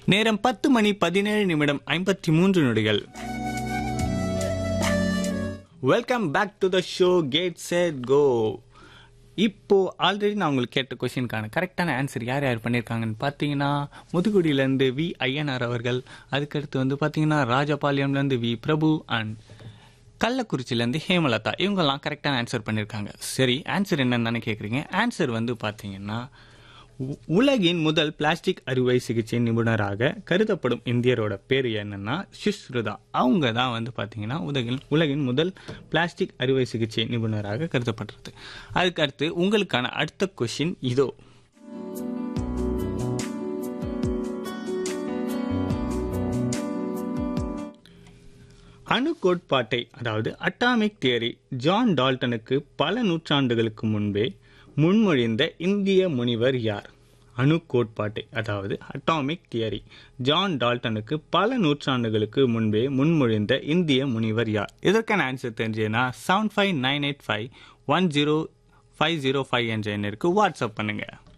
நேரம் பத்து மணி பதினேழு நிமிடம் ஐம்பத்தி மூன்று நொடிகள் welcome back to the show get set go இப்போ ஆல்ரெடி நான் உங்களுக்கு கேட்ட கொஷினுக்கான கரெக்டான ஆன்சர் யார் யார் பண்ணியிருக்காங்கன்னு பார்த்தீங்கன்னா முதுகுடியிலேருந்து வி ஐயனார் அவர்கள் அதுக்கடுத்து வந்து பார்த்தீங்கன்னா ராஜபாளையம்லேருந்து வி பிரபு அண்ட் கள்ளக்குறிச்சியிலேருந்து ஹேமலதா இவங்கெல்லாம் கரெக்டான ஆன்சர் பண்ணியிருக்காங்க சரி ஆன்சர் என்னன்னு தானே கேட்குறீங்க ஆன்சர் வந்து பார்த்தீங்கன்னா உ- உலகின் முதல் பிளாஸ்டிக் அறுவை சிகிச்சை நிபுணராக கருதப்படும் இந்தியரோட பேர் என்னன்னா சுஷ்ருதா அவங்க தான் வந்து பார்த்தீங்கன்னா உலகின் உலகின் முதல் பிளாஸ்டிக் அறுவை சிகிச்சை நிபுணராக கருதப்படுறது அதுக்கு அடுத்து உங்களுக்கான அடுத்த கொஷின் இதோ அணு கோட்பாட்டை அதாவது அட்டாமிக் தியரி ஜான் டால்டனுக்கு பல நூற்றாண்டுகளுக்கு முன்பே முன்மொழிந்த இந்திய முனிவர் யார் அணு கோட்பாட்டை அதாவது அட்டாமிக் தியரி ஜான் டால்டனுக்கு பல நூற்றாண்டுகளுக்கு முன்பே முன்மொழிந்த இந்திய முனிவர் யார் இதற்கான ஆன்சர் தெரிஞ்சதுன்னா seven five nine eight five one zero five zero five என்ற எண்ணிற்கு வாட்ஸ்அப் பண்ணுங்கள்